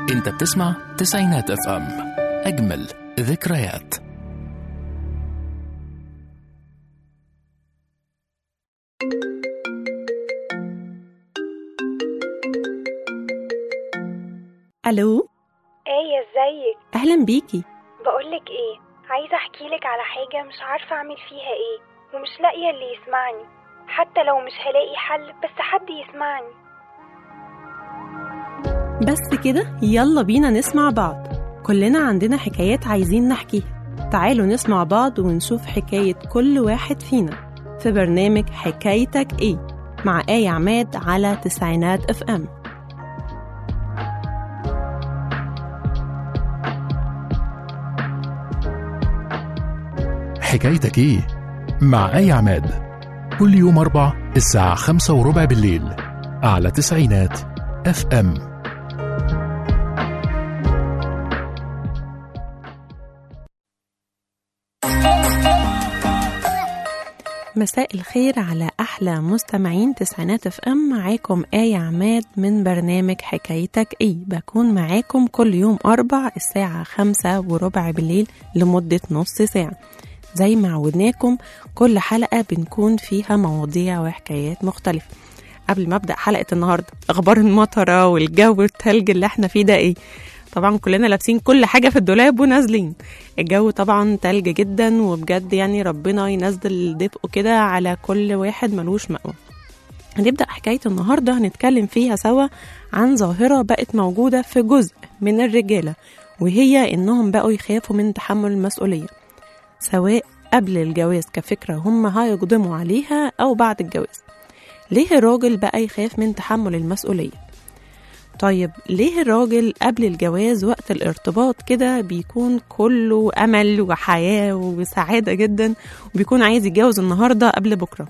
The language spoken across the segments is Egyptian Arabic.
انت بتسمع تسعينات اف ام اجمل ذكريات الو ايه ازيك اهلا بيكي بقولك ايه عايزه احكيلك على حاجه مش عارفه اعمل فيها ايه ومش لاقيه اللي يسمعني حتى لو مش هلاقي حل بس حد يسمعني بس كده يلا بينا نسمع بعض كلنا عندنا حكايات عايزين نحكيها تعالوا نسمع بعض ونشوف حكاية كل واحد فينا في برنامج حكايتك ايه مع آية عماد على تسعينات اف ام حكايتك ايه مع اي عماد كل يوم اربع الساعة خمسة وربع بالليل على تسعينات اف ام مساء الخير على أحلى مستمعين تسعينات اف ام معاكم آية عماد من برنامج حكايتك ايه بكون معاكم كل يوم أربع الساعة خمسة وربع بالليل لمدة نص ساعة زي ما عودناكم كل حلقة بنكون فيها مواضيع وحكايات مختلفة قبل ما أبدأ حلقة النهاردة أخبار المطرة والجو التلج اللي احنا فيه ده ايه طبعا كلنا لابسين كل حاجة في الدولاب ونازلين الجو طبعا تلج جدا وبجد يعني ربنا ينزل دفئه كده على كل واحد ملوش مأوى هنبدأ حكاية النهاردة هنتكلم فيها سوا عن ظاهرة بقت موجودة في جزء من الرجالة وهي إنهم بقوا يخافوا من تحمل المسؤولية سواء قبل الجواز كفكرة هم هيقدموا عليها أو بعد الجواز ليه الراجل بقى يخاف من تحمل المسؤولية طيب ليه الراجل قبل الجواز وقت الارتباط كده بيكون كله أمل وحياة وسعادة جدا وبيكون عايز يتجوز النهاردة قبل بكرة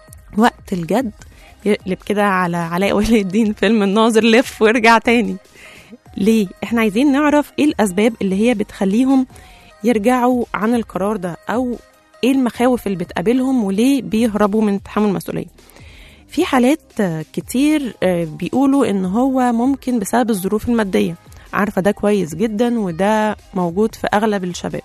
وقت الجد يقلب كده على علاء ولي الدين فيلم الناظر لف وارجع تاني ليه احنا عايزين نعرف ايه الأسباب اللي هي بتخليهم يرجعوا عن القرار ده أو ايه المخاوف اللي بتقابلهم وليه بيهربوا من تحمل المسؤولية في حالات كتير بيقولوا ان هو ممكن بسبب الظروف الماديه عارفه ده كويس جدا وده موجود في اغلب الشباب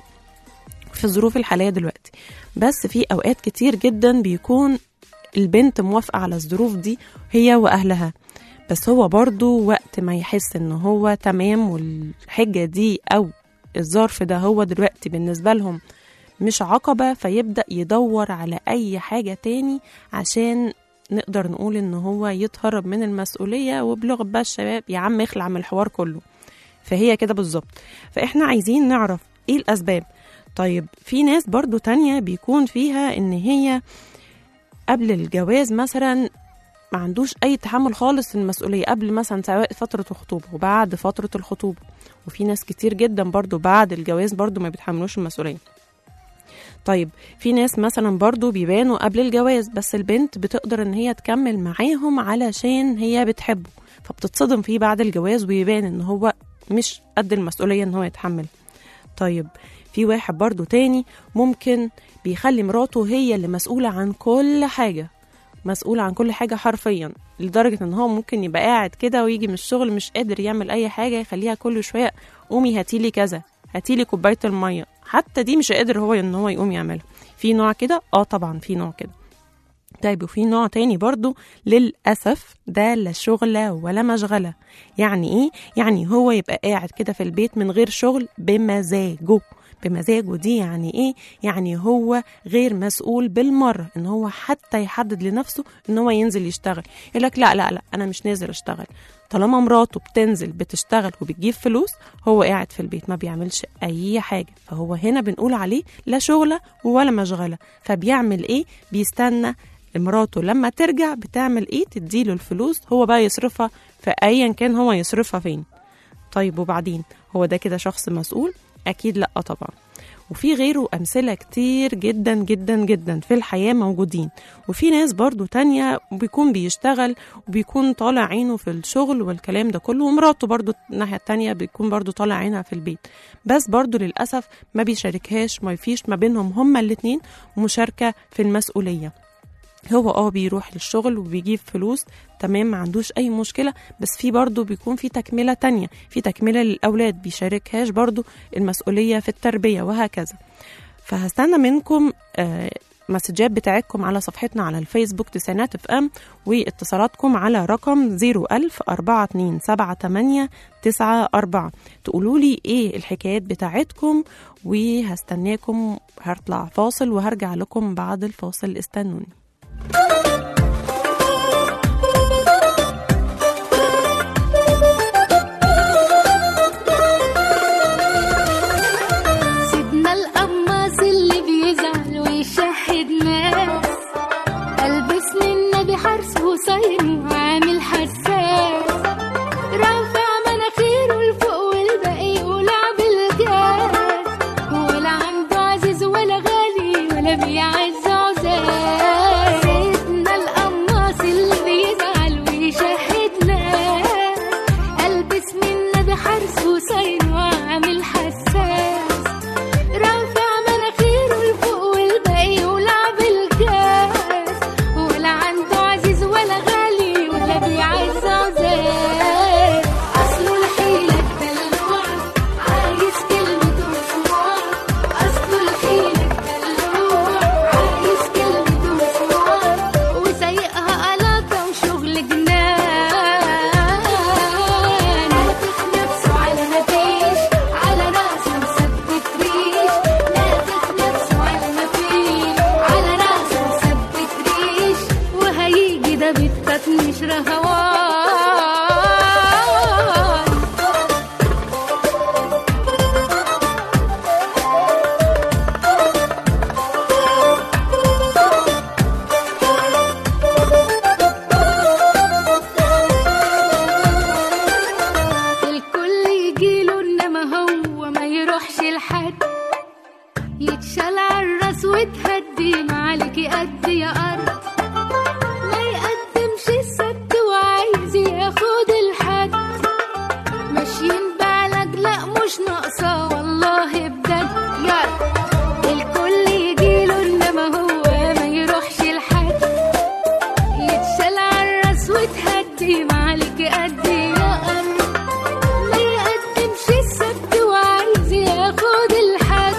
في الظروف الحاليه دلوقتي بس في اوقات كتير جدا بيكون البنت موافقه على الظروف دي هي واهلها بس هو برضو وقت ما يحس ان هو تمام والحجه دي او الظرف ده هو دلوقتي بالنسبه لهم مش عقبه فيبدا يدور على اي حاجه تاني عشان نقدر نقول ان هو يتهرب من المسؤوليه وبلغه بقى الشباب يا عم اخلع من الحوار كله فهي كده بالظبط فاحنا عايزين نعرف ايه الاسباب طيب في ناس برضو تانية بيكون فيها ان هي قبل الجواز مثلا ما عندوش اي تحمل خالص للمسؤوليه قبل مثلا سواء فتره الخطوبه وبعد فتره الخطوبه وفي ناس كتير جدا برضو بعد الجواز برضو ما بيتحملوش المسؤوليه طيب في ناس مثلا برضو بيبانوا قبل الجواز بس البنت بتقدر ان هي تكمل معاهم علشان هي بتحبه فبتتصدم فيه بعد الجواز ويبان ان هو مش قد المسؤولية ان هو يتحمل طيب في واحد برضو تاني ممكن بيخلي مراته هي اللي مسؤولة عن كل حاجة مسؤولة عن كل حاجة حرفيا لدرجة ان هو ممكن يبقى قاعد كده ويجي من الشغل مش قادر يعمل اي حاجة يخليها كل شوية قومي هاتيلي كذا هاتيلي كوباية المية حتى دي مش قادر هو ان هو يقوم يعملها في نوع كده اه طبعا في نوع كده طيب وفي نوع تاني برضو للأسف ده لا شغلة ولا مشغلة يعني ايه؟ يعني هو يبقى قاعد كده في البيت من غير شغل بمزاجه بمزاجه دي يعني ايه؟ يعني هو غير مسؤول بالمرة ان هو حتى يحدد لنفسه ان هو ينزل يشتغل يقول لك لا لا لا انا مش نازل اشتغل طالما مراته بتنزل بتشتغل وبتجيب فلوس هو قاعد في البيت ما بيعملش اي حاجة فهو هنا بنقول عليه لا شغلة ولا مشغلة فبيعمل ايه؟ بيستنى مراته لما ترجع بتعمل ايه تديله الفلوس هو بقى يصرفها في ايا كان هو يصرفها فين طيب وبعدين هو ده كده شخص مسؤول اكيد لا طبعا وفي غيره أمثلة كتير جدا جدا جدا في الحياة موجودين وفي ناس برضو تانية بيكون بيشتغل وبيكون طالع عينه في الشغل والكلام ده كله ومراته برضو الناحية التانية بيكون برضو طالع عينها في البيت بس برضو للأسف ما بيشاركهاش ما فيش ما بينهم هما الاتنين مشاركة في المسؤولية هو اه بيروح للشغل وبيجيب فلوس تمام ما عندوش اي مشكله بس في برضه بيكون في تكمله تانية في تكمله للاولاد بيشاركهاش برضه المسؤوليه في التربيه وهكذا فهستنى منكم آه مسجات بتاعتكم على صفحتنا على الفيسبوك تسعينات اف ام واتصالاتكم على رقم 01000 4278 94 تقولوا لي ايه الحكايات بتاعتكم وهستناكم هطلع فاصل وهرجع لكم بعد الفاصل استنوني سيدنا القماص اللي بيزعل ويشهد ناس البس من النبي حرس وصايم وعامل حساس رافع مناخيره لفوق والباقي يقولع بالجاز ولا عنده عزيز ولا غالي ولا بيعز عزاز سيدنا القماص اللي بيزعل ويشهد ناس البس من النبي حرس وصايم وعامل حساس رافع مناخيره لفوق والباقي يولع بالجاز ولا عنده عزيز ولا غالي ولا بيعز عزاز اصله الحيلة الدلوع عايز كلمة مسموع اصله الحيلة الدلوع عايز كلمة مسموع وسايقها قلاطة وشغل جنان نافخ نفسه على مفيش على راسه مثبت ريش نافخ نفسه على مفيش على راسه مثبت ريش وهيجي ده بالتطنيش رهوان الكل يجيله انما هو ما يروحش لحد يتشال عالراس وتهدي معالك يقد يا ارض ما يقدمش السد وعايز ياخد الحد ماشيين بعلاج لا مش ناقصه والله بجد يلا الكل يجيله انما هو ما يروحش لحد يتشال عالراس وتهدي معالك قد يا قرب ما يقدمش السد وعايز ياخد الحد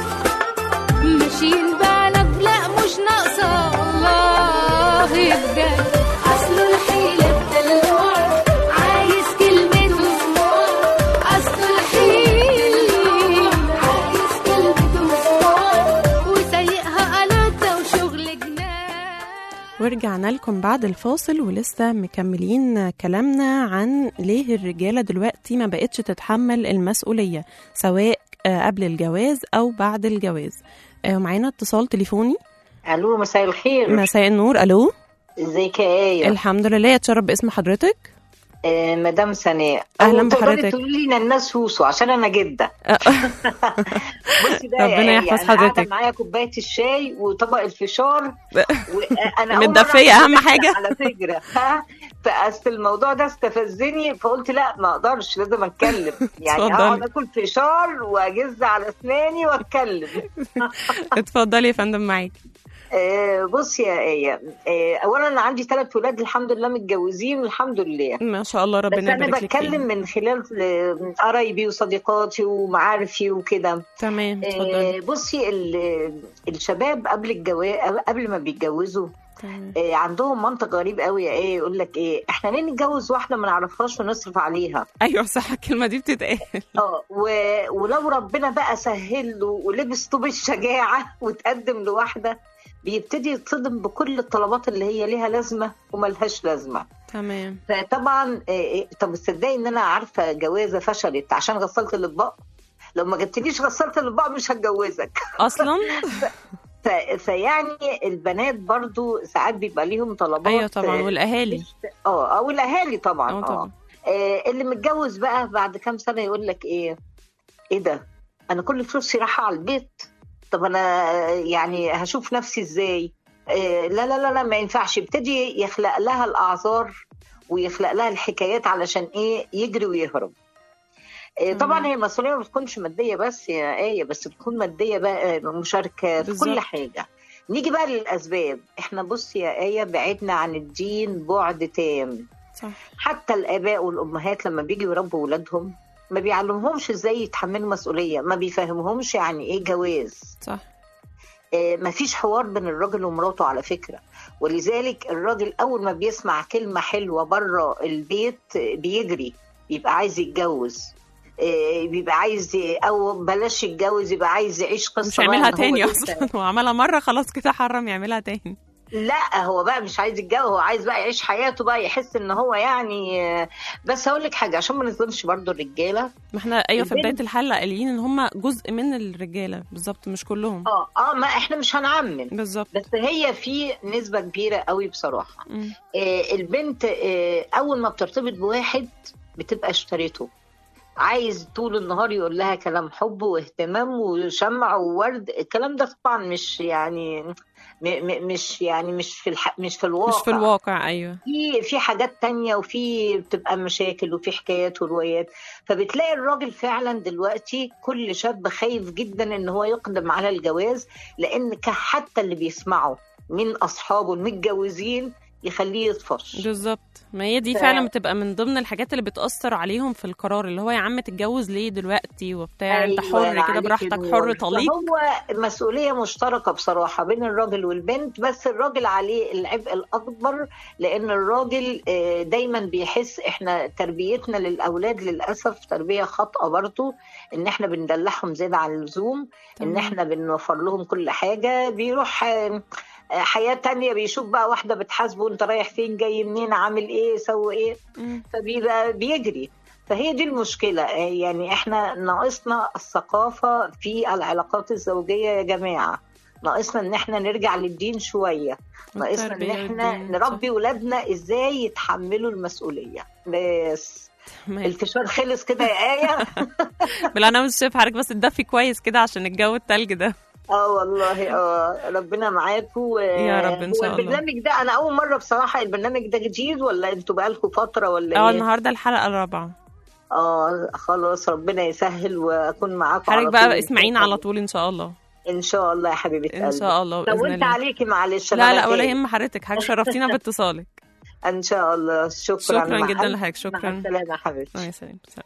ماشيين بعلب لا مش ناقصة والله بجد أصله الحيلة الدلوع عايز كلمة مسموع أصله الحيلة عايز كلمة مسموع وسايقها قلاطة وشغل جنان ورجعنا لكم بعد الفاصل ولسه مكملين كلامنا عن ليه الرجالة دلوقتي ما بقتش تتحمل المسؤولية سواء آه، قبل الجواز أو بعد الجواز آه، معانا اتصال تليفوني الو مساء الخير مساء النور ألو ازيك يا ايه الحمد لله اتشرف باسم حضرتك آه مدام سناء أهلاً أو تقدري بحضرتك. تقولي لنا الناس سوسو عشان انا جده بصي بقى يا ربنا آية، يحفظ أنا قاعدة حضرتك. معايا كوبايه الشاي وطبق الفشار وانا متدفية أهم حاجة. على فكره ها فاصل الموضوع ده استفزني فقلت لا ما اقدرش لازم اتكلم يعني اتفضلي. اقعد اكل فشار واجز على اسناني واتكلم اتفضلي يا فندم معاك آه، بص يا ايه آه، اولا انا عندي ثلاث ولاد الحمد لله متجوزين الحمد لله ما شاء الله بس ربنا انا يبارك لك بتكلم فيهم. من خلال آه، قرايبي وصديقاتي ومعارفي وكده تمام آه، اتفضلي بصي ال- الشباب قبل الجواز قبل ما بيتجوزوا تمام. آه، عندهم منطق غريب قوي يا ايه يقول لك ايه احنا ليه نتجوز واحده ما نعرفهاش ونصرف عليها ايوه صح الكلمه دي بتتقال اه و- ولو ربنا بقى سهل له ولبس طوب الشجاعه وتقدم لواحده بيبتدي يتصدم بكل الطلبات اللي هي ليها لازمه وملهاش لازمه تمام فطبعا آه، آه، طب تصدقي ان انا عارفه جوازه فشلت عشان غسلت الاطباق لو ما جبتليش غسلت الاطباق مش هتجوزك اصلا ف- فيعني البنات برضو ساعات بيبقى ليهم طلبات ايوه طبعا آه، والأهالي. مش- اه او الاهالي طبعا اه اه طبعا آه، اللي متجوز بقى بعد كام سنه يقول لك ايه ايه ده انا كل فلوسي رايحه على البيت طب انا آه، يعني هشوف نفسي ازاي آه، لا لا لا لا ما ينفعش يبتدي يخلق لها الاعذار ويخلق لها الحكايات علشان ايه يجري ويهرب آه، طبعا مم. هي المسؤوليه ما بتكونش ماديه بس يا ايه بس بتكون ماديه بقى مشاركه في كل بالظبط. حاجه نيجي بقى للاسباب احنا بص يا ايه بعدنا عن الدين بعد تام صح حتى الاباء والامهات لما بيجوا يربوا اولادهم ما بيعلمهمش ازاي يتحملوا مسؤوليه ما بيفهمهمش يعني ايه جواز صح آه، مفيش حوار بين الراجل ومراته على فكرة ولذلك الراجل أول ما بيسمع كلمة حلوة بره البيت آه، بيجري بيبقى عايز يتجوز آه، بيبقى عايز ي- أو بلاش يتجوز يبقى عايز يعيش قصة مش بقى هيعملها إن هو تاني لسه- اصلا هو عملها مره خلاص كده حرم يعملها تاني لا هو بقى مش عايز يتجوز هو عايز بقى يعيش حياته بقى يحس ان هو يعني آه، بس هقول لك حاجه عشان ما نظلمش برضو الرجاله ما احنا ايوه في البنت- بدايه الحلقه قايلين ان هم جزء من الرجاله بالظبط مش كلهم اه اه ما احنا مش هنعمم بالظبط بس هي في نسبه كبيره قوي بصراحه مم. آه، البنت آه، اول ما بترتبط بواحد بتبقى اشتريته عايز طول النهار يقول لها كلام حب واهتمام وشمع وورد الكلام ده طبعا مش يعني م م مش يعني مش في الح... مش في الواقع مش في الواقع ايوه في في حاجات تانية وفي بتبقى مشاكل وفي حكايات وروايات فبتلاقي الراجل فعلا دلوقتي كل شاب خايف جدا ان هو يقدم على الجواز لان ك- حتى اللي بيسمعه من اصحابه المتجوزين يخليه يطفش بالظبط ما هي دي ف- فعلا بتبقى من ضمن الحاجات اللي بتأثر عليهم في القرار اللي هو يا عم تتجوز ليه دلوقتي وبتاع انت أيوة، حر كده عليك براحتك النور. حر طليق فهو مسؤولية مشتركة بصراحة بين الراجل والبنت بس الراجل عليه العبء الأكبر لأن الراجل آه، دايما بيحس إحنا تربيتنا للأولاد للأسف تربية خاطئة برضو إن إحنا بندلعهم زيادة عن اللزوم إن تمام. إحنا بنوفر لهم كل حاجة بيروح آه، آه، حياة تانية بيشوف بقى واحدة بتحاسبه انت رايح فين جاي منين عامل ايه سوي ايه مم. فبيبقى بيجري فهي دي المشكلة آه، يعني احنا ناقصنا الثقافة في العلاقات الزوجية يا جماعة ناقصنا ان احنا نرجع للدين شوية ناقصنا ان والتربية احنا والدين، نربي ولادنا ازاي يتحملوا المسؤولية بس تمام. الفشار خلص كده يا آية بلا انا مش شايف حضرتك بس تدفي كويس كده عشان الجو التلج ده اه والله اه ربنا معاكم يا رب إن شاء الله. البرنامج ده انا اول مرة بصراحة البرنامج ده جديد ولا انتوا بقالكم فترة ولا اه ايه؟ النهارده الحلقه الرابعه اه خلاص ربنا يسهل واكون معاكم حضرتك على بقى طول. اسمعيني على طول ان شاء الله ان شاء الله يا حبيبه ان قلبي شاء الله باذن طولت الله عليكي معلش أنا لا لا ولا بتضايق. يهم حضرتك حضرتك شرفتينا باتصالك ان شاء الله شكرا شكرا مع جدا ألف- لحضرتك مع شكرا السلامه يا آه، حبيبتي يا سلام سلام.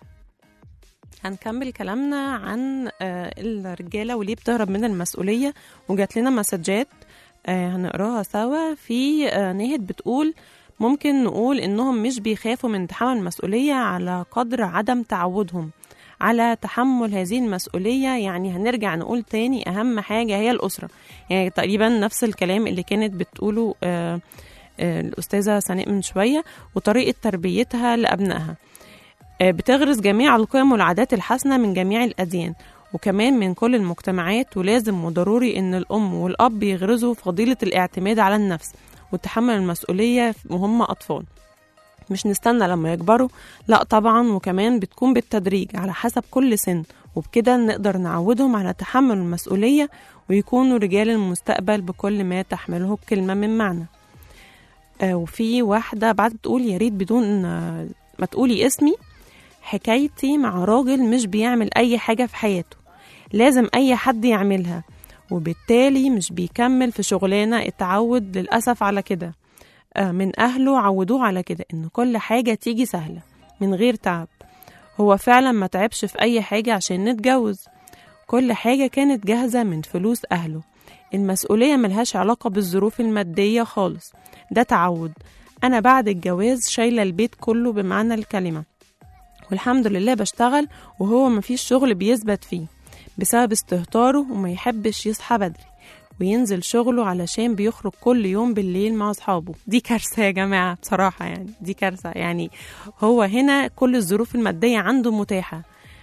هنكمل كلامنا عن آه، الرجالة وليه بتهرب من المسؤولية وجات لنا مسجات آه، هنقراها سوا في آه، نهد بتقول ممكن نقول إنهم مش بيخافوا من تحمل المسؤولية على قدر عدم تعودهم على تحمل هذه المسؤولية يعني هنرجع نقول تاني أهم حاجة هي الأسرة يعني تقريبا نفس الكلام اللي كانت بتقوله آه، آه، الأستاذة سناء من شوية وطريقة تربيتها لأبنائها آه، بتغرس جميع القيم والعادات الحسنة من جميع الأديان وكمان من كل المجتمعات ولازم وضروري إن الأم والأب يغرزوا فضيلة الاعتماد على النفس وتحمل المسؤولية وهم أطفال مش نستنى لما يكبروا لا طبعا وكمان بتكون بالتدريج على حسب كل سن وبكده نقدر نعودهم على تحمل المسؤولية ويكونوا رجال المستقبل بكل ما تحمله الكلمة من معنى آه، وفي واحدة بعد بتقول يا ريت بدون آه، ما تقولي اسمي حكايتي مع راجل مش بيعمل أي حاجة في حياته لازم أي حد يعملها وبالتالي مش بيكمل في شغلانة اتعود للأسف على كده آه، من أهله عودوه على كده إن كل حاجة تيجي سهلة من غير تعب هو فعلا ما تعبش في أي حاجة عشان نتجوز كل حاجة كانت جاهزة من فلوس أهله المسؤولية ملهاش علاقة بالظروف المادية خالص ده تعود أنا بعد الجواز شايلة البيت كله بمعنى الكلمة والحمد لله بشتغل وهو مفيش شغل بيثبت فيه بسبب استهتاره وما يحبش يصحى بدري وينزل شغله علشان بيخرج كل يوم بالليل مع أصحابه دي كارثة يا جماعة بصراحة يعني دي كارثة يعني هو هنا كل الظروف المادية عنده متاحة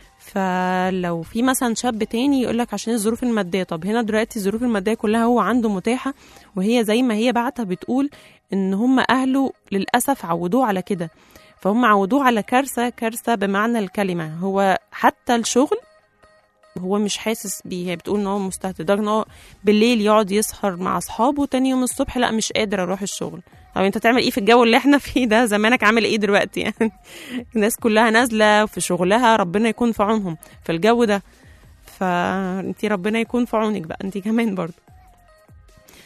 فلو في مثلا شاب تاني يقول لك عشان الظروف الماديه طب هنا دلوقتي الظروف الماديه كلها هو عنده متاحه وهي زي ما هي بعتها بتقول ان هم اهله للاسف عودوه على كده فهم عودوه على كارثه كارثه بمعنى الكلمه هو حتى الشغل هو مش حاسس بيه هي بتقول ان هو مستهتر لدرجه ان هو بالليل يقعد يسهر مع اصحابه تاني يوم الصبح لا مش قادر اروح الشغل طب انت تعمل ايه في الجو اللي احنا فيه ده زمانك عامل ايه دلوقتي يعني الناس كلها نازله في شغلها ربنا يكون في عونهم في الجو ده فانتي ربنا يكون في عونك بقى انتي كمان برضو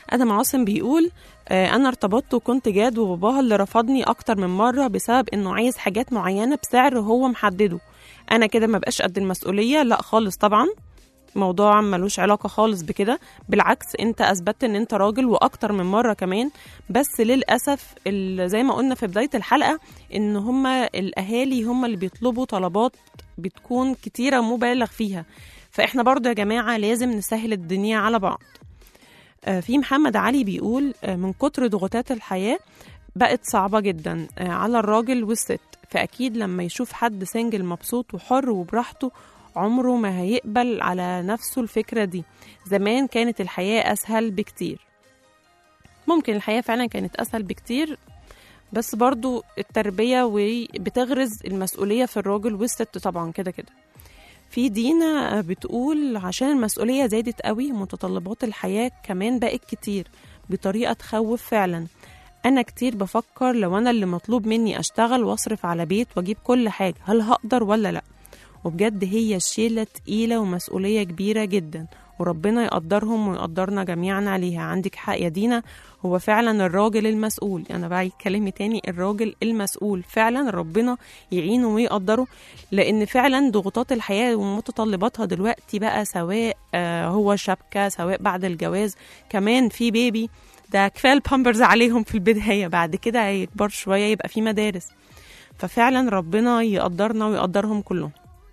ادم عاصم بيقول آه، انا ارتبطت وكنت جاد وباباها اللي رفضني اكتر من مره بسبب انه عايز حاجات معينه بسعر هو محدده انا كده ما بقاش قد المسؤوليه لا خالص طبعا موضوع ملوش علاقة خالص بكده بالعكس انت اثبتت ان انت راجل واكتر من مرة كمان بس للأسف ال- زي ما قلنا في بداية الحلقة ان هما الاهالي هما اللي بيطلبوا طلبات بتكون كتيرة مبالغ فيها فاحنا برضو يا جماعة لازم نسهل الدنيا على بعض آه، في محمد علي بيقول آه، من كتر ضغوطات الحياة بقت صعبة جدا آه، على الراجل والست فأكيد لما يشوف حد سنجل مبسوط وحر وبراحته عمره ما هيقبل على نفسه الفكرة دي زمان كانت الحياة أسهل بكتير ممكن الحياة فعلا كانت أسهل بكتير بس برضو التربية وبتغرز المسؤولية في الراجل والست طبعا كده كده في دينا بتقول عشان المسؤولية زادت قوي متطلبات الحياة كمان بقت كتير بطريقة تخوف فعلا أنا كتير بفكر لو أنا اللي مطلوب مني أشتغل وأصرف على بيت وأجيب كل حاجة هل هقدر ولا لأ وبجد هي شيلة تقيلة ومسؤولية كبيرة جدا وربنا يقدرهم ويقدرنا جميعا عليها عندك حق يا دينا هو فعلا الراجل المسؤول أنا بعيد كلامي تاني الراجل المسؤول فعلا ربنا يعينه ويقدره لأن فعلا ضغوطات الحياة ومتطلباتها دلوقتي بقى سواء آه، هو شبكة سواء بعد الجواز كمان في بيبي ده كفايه البامبرز عليهم في البدايه بعد كده هيكبر شويه يبقى في مدارس ففعلا ربنا يقدرنا ويقدرهم كلهم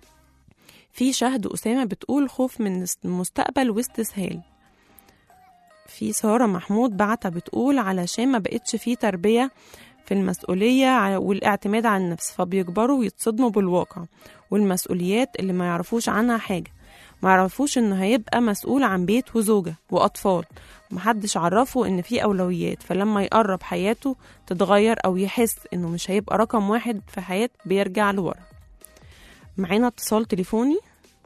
في شهد أسامة بتقول خوف من المستقبل واستسهال في سارة محمود بعتها بتقول علشان ما بقتش في تربية في المسؤولية ع- والاعتماد على النفس فبيكبروا ويتصدموا بالواقع والمسؤوليات اللي ما يعرفوش عنها حاجة ما يعرفوش انه هيبقى مسؤول عن بيت وزوجة وأطفال محدش عرفه ان في أولويات فلما يقرب حياته تتغير أو يحس انه مش هيبقى رقم واحد في حياة بيرجع لورا معانا اتصال تليفوني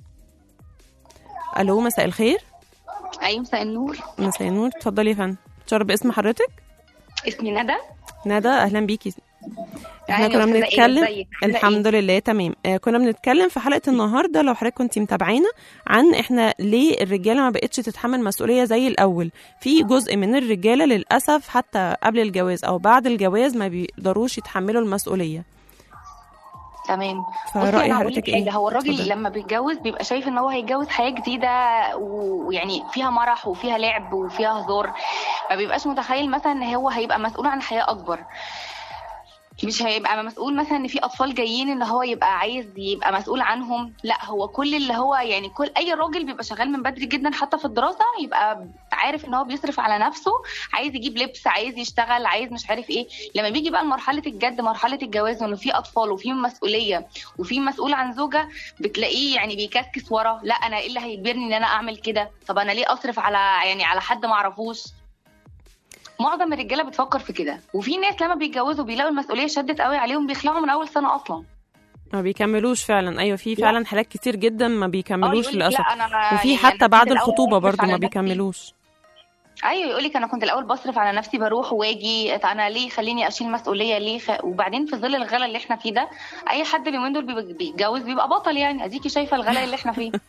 الو مساء الخير ايوه مساء النور مساء النور اتفضلي يا فندم تشرب باسم حضرتك اسمي ندى ندى اهلا بيكي احنا أهلا كنا يا أستاذة إيه، بنتكلم إزيك؟ عاملة الحمد لله تمام آه كنا بنتكلم في حلقه النهارده لو حضرتك كنت متابعينا عن احنا ليه الرجاله ما بقتش تتحمل مسؤوليه زي الاول في جزء من الرجاله للاسف حتى قبل الجواز او بعد الجواز ما بيقدروش يتحملوا المسؤوليه تمام فرأي بصي انا هقول حضرتك لك إيه؟ حاجه هو الراجل اتفضلي. لما بيتجوز بيبقى شايف ان هو هيتجوز حياه جديده و- ويعني فيها مرح وفيها لعب وفيها هزار ما بيبقاش متخيل مثلا ان هو هيبقى مسؤول عن حياه اكبر مش هيبقى مسؤول مثلا ان في اطفال جايين ان هو يبقى عايز يبقى مسؤول عنهم لا هو كل اللي هو يعني كل اي راجل بيبقى شغال من بدري جدا حتى في الدراسه يبقى عارف ان هو بيصرف على نفسه عايز يجيب لبس عايز يشتغل عايز مش عارف ايه لما بيجي بقى لمرحله الجد مرحله الجواز وانه في اطفال وفي مسؤوليه وفي مسؤول عن زوجه بتلاقيه يعني بيكسكس ورا لا انا ايه اللي هيجبرني ان انا اعمل كده طب انا ليه اصرف على يعني على حد ما اعرفوش معظم الرجاله بتفكر في كده وفي ناس لما بيتجوزوا بيلاقوا المسؤوليه شدت قوي عليهم بيخلعوا من اول سنه اصلا ما بيكملوش فعلا ايوه في لا. فعلا حالات كتير جدا ما آه، بيكملوش يقولك للاسف لا انا وفي يعني حتى أنا بعد كنت الأول الخطوبه بصرف برضو على ما نفسي. بيكملوش ايوه يقول لك انا كنت الاول بصرف على نفسي بروح واجي انا ليه خليني اشيل مسؤوليه ليه خ... وبعدين في ظل الغلا اللي احنا فيه ده اي حد اليومين دول بيبقى- بيتجوز بيبقى بطل يعني اديكي شايفه الغلا اللي احنا فيه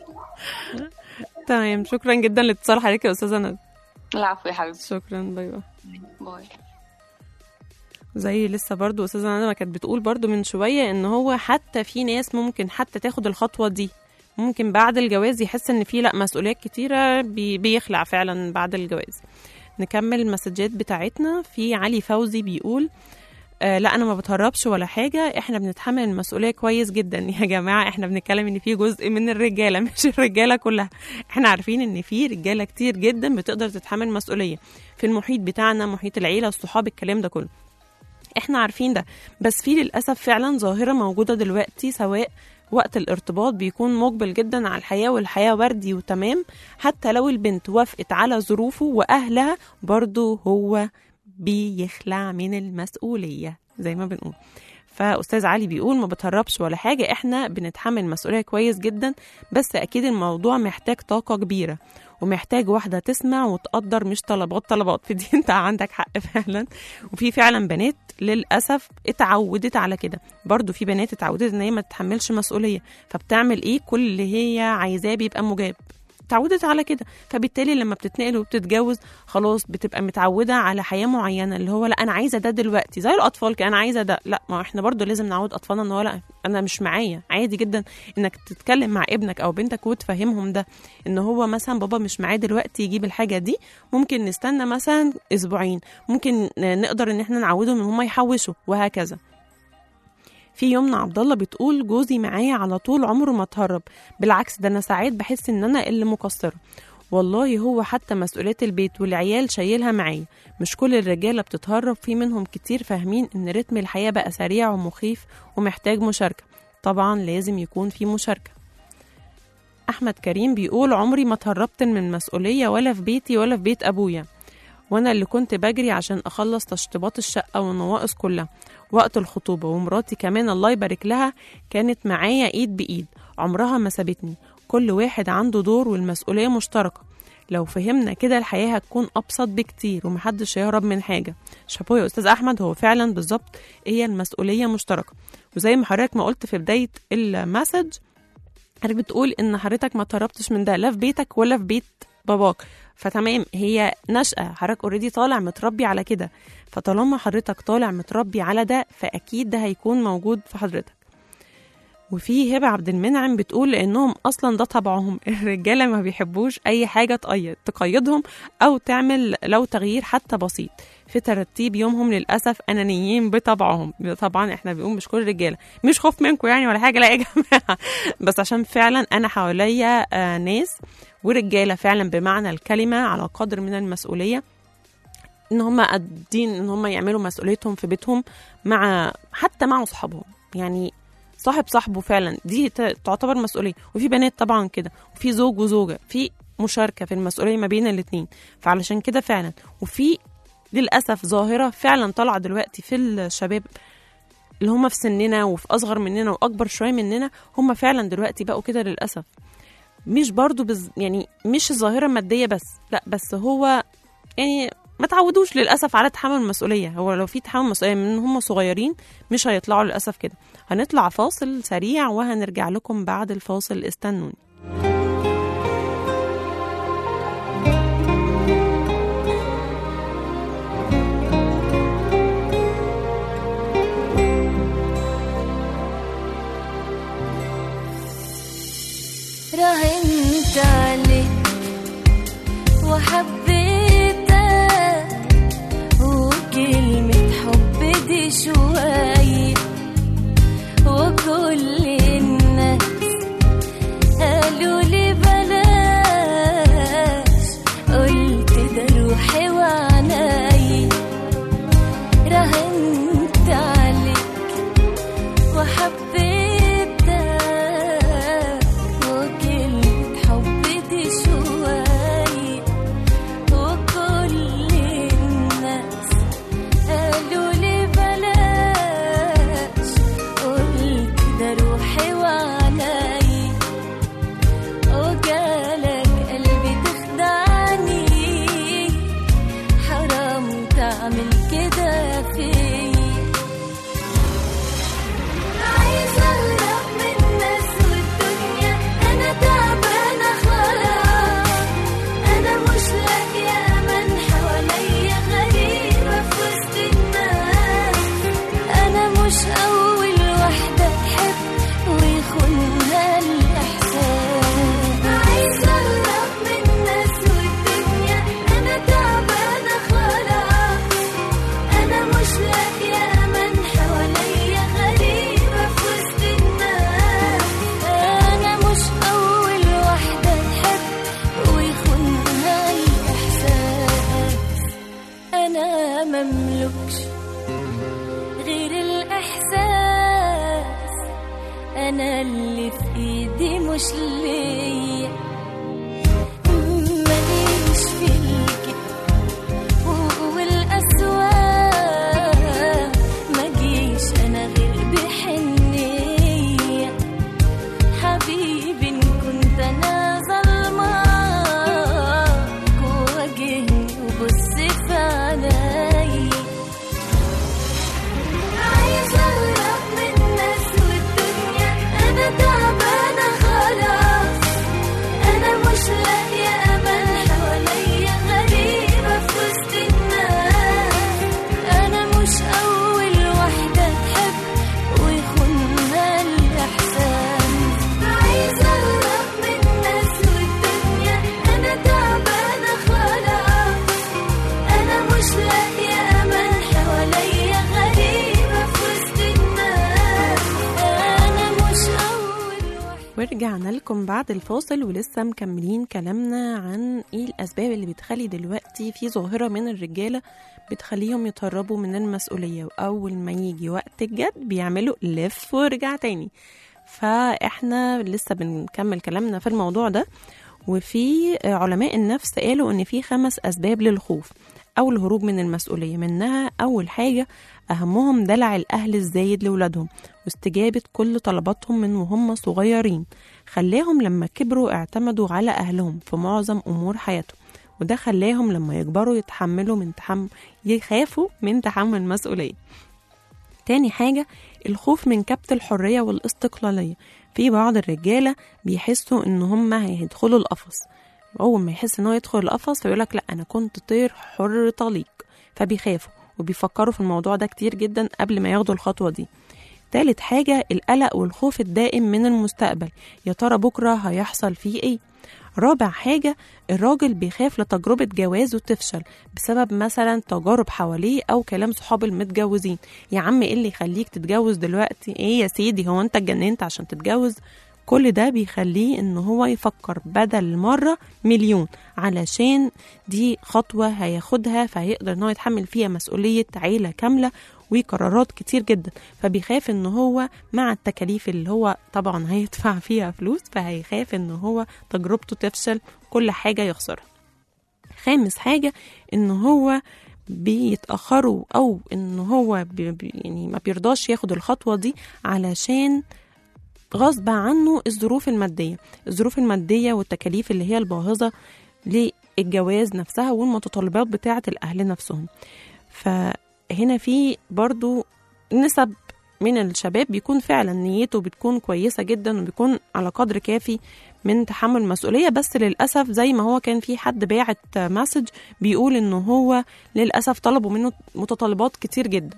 تمام شكرا جدا لاتصال حضرتك يا استاذه ندى العفو يا حبيبتي شكرا باي باي باي زي لسه برضو استاذه ندى ما كانت بتقول برضو من شويه ان هو حتى في ناس ممكن حتى تاخد الخطوه دي ممكن بعد الجواز يحس ان في لا مسؤوليات كتيره بي بيخلع فعلا بعد الجواز نكمل المسجات بتاعتنا في علي فوزي بيقول آه لا انا ما بتهربش ولا حاجه احنا بنتحمل المسؤوليه كويس جدا يا جماعه احنا بنتكلم ان في جزء من الرجاله مش الرجاله كلها احنا عارفين ان في رجاله كتير جدا بتقدر تتحمل مسؤوليه في المحيط بتاعنا محيط العيله الصحاب الكلام ده كله احنا عارفين ده بس في للاسف فعلا ظاهره موجوده دلوقتي سواء وقت الارتباط بيكون مقبل جدا على الحياه والحياه وردي وتمام حتى لو البنت وافقت على ظروفه واهلها برضه هو بيخلع من المسؤوليه زي ما بنقول فاستاذ علي بيقول ما بتهربش ولا حاجه احنا بنتحمل مسؤوليه كويس جدا بس اكيد الموضوع محتاج طاقه كبيره ومحتاج واحده تسمع وتقدر مش طلبات طلبات في دي انت عندك حق فعلا وفي فعلا بنات للاسف اتعودت على كده برضو في بنات اتعودت ان هي ما تتحملش مسؤوليه فبتعمل ايه كل اللي هي عايزاه بيبقى مجاب اتعودت على كده فبالتالي لما بتتنقل وبتتجوز خلاص بتبقى متعوده على حياه معينه اللي هو لا انا عايزه ده دلوقتي زي الاطفال كده انا عايزه ده لا ما احنا برضو لازم نعود اطفالنا ان هو لا انا مش معايا عادي جدا انك تتكلم مع ابنك او بنتك وتفهمهم ده ان هو مثلا بابا مش معاه دلوقتي يجيب الحاجه دي ممكن نستنى مثلا اسبوعين ممكن نقدر ان احنا نعودهم ان هم يحوشوا وهكذا في يمنى عبد الله بتقول جوزي معايا على طول عمره ما اتهرب بالعكس ده انا ساعات بحس ان انا اللي مقصره والله هو حتى مسؤوليات البيت والعيال شايلها معايا مش كل الرجاله بتتهرب في منهم كتير فاهمين ان رتم الحياه بقى سريع ومخيف ومحتاج مشاركه طبعا لازم يكون في مشاركه احمد كريم بيقول عمري ما اتهربت من مسؤوليه ولا في بيتي ولا في بيت ابويا وانا اللي كنت بجري عشان اخلص تشطيبات الشقه والنواقص كلها وقت الخطوبه ومراتي كمان الله يبارك لها كانت معايا ايد بايد عمرها ما سابتني كل واحد عنده دور والمسؤوليه مشتركه لو فهمنا كده الحياه هتكون ابسط بكتير ومحدش هيهرب من حاجه شابو يا استاذ احمد هو فعلا بالظبط هي المسؤوليه مشتركه وزي ما حضرتك ما قلت في بدايه المسج حضرتك بتقول ان حضرتك ما تهربتش من ده لا في بيتك ولا في بيت باباك فتمام هي نشأة حضرتك اوريدي طالع متربي على كده فطالما حضرتك طالع متربي على ده فأكيد ده هيكون موجود في حضرتك وفي هبة عبد المنعم بتقول لأنهم أصلا ده طبعهم الرجالة ما بيحبوش أي حاجة تقيد تقيدهم أو تعمل لو تغيير حتى بسيط في ترتيب يومهم للأسف أنانيين بطبعهم طبعا احنا بنقول مش كل الرجالة مش خوف منكم يعني ولا حاجة لا يا جماعة بس عشان فعلا أنا حواليا آه ناس ورجالة فعلا بمعنى الكلمة على قدر من المسؤولية ان هم قادين ان هم يعملوا مسؤوليتهم في بيتهم مع حتى مع اصحابهم يعني صاحب صاحبه فعلا دي تعتبر مسؤوليه وفي بنات طبعا كده وفي زوج وزوجه في مشاركه في المسؤوليه ما بين الاثنين فعلشان كده فعلا وفي للاسف ظاهره فعلا طالعه دلوقتي في الشباب اللي هم في سننا وفي اصغر مننا واكبر شويه مننا هم فعلا دلوقتي بقوا كده للاسف مش برضو بز يعني مش ظاهره ماديه بس لا بس هو يعني ما تعودوش للاسف على تحمل المسؤوليه هو لو في تحمل مسؤوليه من هم صغيرين مش هيطلعوا للاسف كده هنطلع فاصل سريع وهنرجع لكم بعد الفاصل استنوني راهنت عليك وحبيتك وكلمة حب دي شوية وكل الناس قالوا لي بلاش قلت ده روحي وعناي راهنت عليك وحبيتك وكلمة حب دي شوية وكل الناس قالوا لي بلاش قلت ده روحي وعناي وجالك قلبي تخدعني حرام تعمل كده فيا عايزة أهرب من الناس والدنيا أنا تعبانة خلاص أنا مش لاقية أمان حواليا غريبة في وسط الناس أنا مش أول واحدة تحب ويخونها الإحساس عايزة أهرب من الناس والدنيا أنا تعبانة خلاص أنا مش لاقية أمان حواليا غريبة في وسط الناس أنا مش أول واحدة تحب ويخونها الإحساس أنا مملكش غير الإحساس أنا اللي في إيدي مش ليا ماليش في الكذب والأسواق ما جيش أنا غير بحنية حبيبي إن كنت أنا ظلماك واجهني وبص في عيني عايزة أهرب من الناس والدنيا أنا تعبانة خلاص ورجعنا لكم بعد الفاصل ولسه مكملين كلامنا عن ايه الاسباب اللي بتخلي دلوقتي في ظاهره من الرجاله بتخليهم يتهربوا من المسؤوليه واول ما يجي وقت الجد بيعملوا لف ورجع تاني فاحنا لسه بنكمل كلامنا في الموضوع ده وفي علماء النفس قالوا ان في خمس اسباب للخوف او الهروب من المسؤوليه منها اول حاجه اهمهم دلع الاهل الزايد لاولادهم واستجابه كل طلباتهم من وهم صغيرين خلاهم لما كبروا اعتمدوا على اهلهم في معظم امور حياتهم وده خلاهم لما يكبروا يتحملوا من تحمل يخافوا من تحمل مسؤوليه تاني حاجة الخوف من كبت الحرية والاستقلالية في بعض الرجالة بيحسوا ان هم هيدخلوا القفص اول ما يحس ان هو يدخل القفص فيقولك لا انا كنت طير حر طليق فبيخافوا وبيفكروا في الموضوع ده كتير جدا قبل ما ياخدوا الخطوة دي تالت حاجة القلق والخوف الدائم من المستقبل يا ترى بكرة هيحصل فيه ايه رابع حاجة الراجل بيخاف لتجربة جوازه تفشل بسبب مثلا تجارب حواليه أو كلام صحاب المتجوزين يا عم ايه اللي يخليك تتجوز دلوقتي ايه يا سيدي هو انت اتجننت عشان تتجوز كل ده بيخليه ان هو يفكر بدل مرة مليون علشان دي خطوة هياخدها فهيقدر ان هو يتحمل فيها مسؤولية عيلة كاملة وقرارات كتير جدا فبيخاف ان هو مع التكاليف اللي هو طبعا هيدفع فيها فلوس فهيخاف ان هو تجربته تفشل كل حاجة يخسرها خامس حاجة ان هو بيتأخروا او ان هو بي بي- يعني ما بيرضاش ياخد الخطوة دي علشان غصب عنه الظروف المادية الظروف المادية والتكاليف اللي هي الباهظة للجواز نفسها والمتطلبات بتاعة الأهل نفسهم فهنا في برضو نسب من الشباب بيكون فعلا نيته بتكون كويسة جدا وبيكون على قدر كافي من تحمل المسؤولية بس للأسف زي ما هو كان في حد باعت مسج بيقول إنه هو للأسف طلبوا منه متطلبات كتير جدا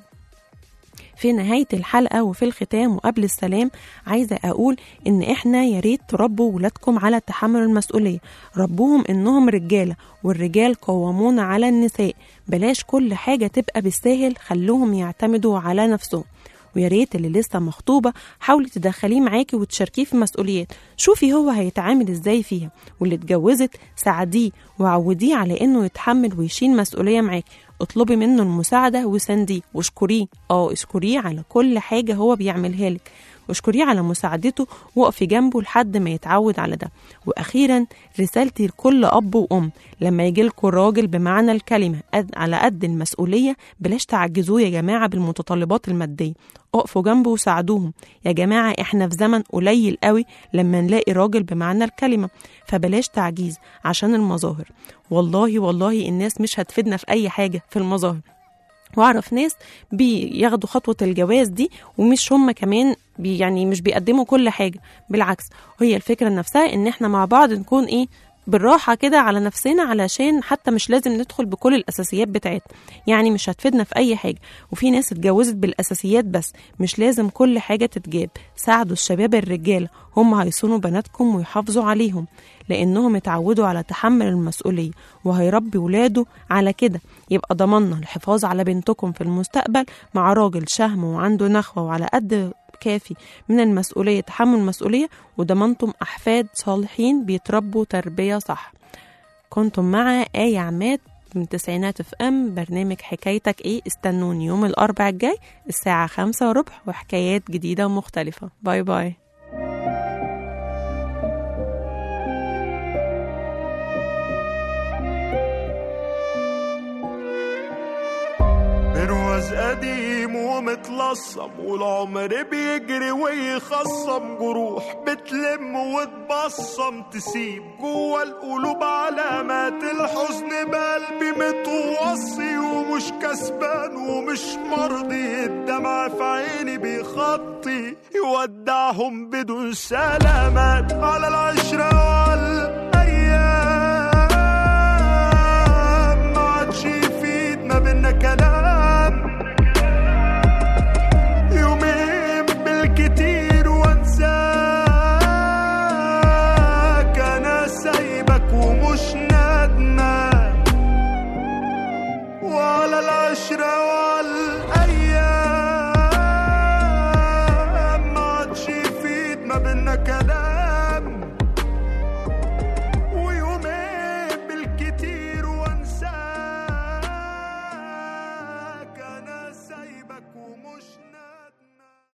في نهاية الحلقة وفي الختام وقبل السلام عايزة أقول إن إحنا يا ريت تربوا ولادكم على تحمل المسؤولية ربوهم إنهم رجالة والرجال قوامون على النساء بلاش كل حاجة تبقى بالساهل خلوهم يعتمدوا على نفسهم ويا ريت اللي لسه مخطوبة حاولي تدخليه معاكي وتشاركيه في مسؤوليات شوفي هو هيتعامل ازاي فيها واللي اتجوزت ساعديه وعوديه على انه يتحمل ويشيل مسؤولية معاكي اطلبي منه المساعدة وسانديه واشكريه اه اشكريه على كل حاجة هو بيعملها لك واشكريه على مساعدته وقفي جنبه لحد ما يتعود على ده واخيرا رسالتي لكل اب وام لما يجيلكوا راجل بمعنى الكلمه قد على قد المسؤوليه بلاش تعجزوه يا جماعه بالمتطلبات الماديه اقفوا جنبه وساعدوهم يا جماعه احنا في زمن قليل قوي لما نلاقي راجل بمعنى الكلمه فبلاش تعجيز عشان المظاهر والله والله الناس مش هتفيدنا في اي حاجه في المظاهر واعرف ناس بياخدوا خطوه الجواز دي ومش هم كمان بي يعني مش بيقدموا كل حاجه بالعكس هي الفكره نفسها ان احنا مع بعض نكون ايه بالراحة كده على نفسنا علشان حتى مش لازم ندخل بكل الأساسيات بتاعتنا يعني مش هتفيدنا في أي حاجة وفي ناس اتجوزت بالأساسيات بس مش لازم كل حاجة تتجاب ساعدوا الشباب الرجالة هم هيصونوا بناتكم ويحافظوا عليهم لأنهم اتعودوا على تحمل المسؤولية وهيربي ولاده على كده يبقى ضمننا الحفاظ على بنتكم في المستقبل مع راجل شهم وعنده نخوة وعلى قد كافي من المسؤولية تحمل المسؤولية وضمنتم أحفاد صالحين بيتربوا تربية صح كنتم مع آية عماد من تسعينات اف ام برنامج حكايتك ايه استنوني يوم الاربع الجاي الساعة خمسة وربع وحكايات جديدة ومختلفة باي باي برواز قديم ومتلصم والعمر بيجري ويخصم جروح بتلم وتبصم تسيب جوا القلوب علامات الحزن بقلبي متوصي ومش كسبان ومش مرضي الدمع في عيني بيخطي يودعهم بدون سلامات على العشرة وعلى الأيام ما عادش يفيد ما بينا كلام يومين بالكتير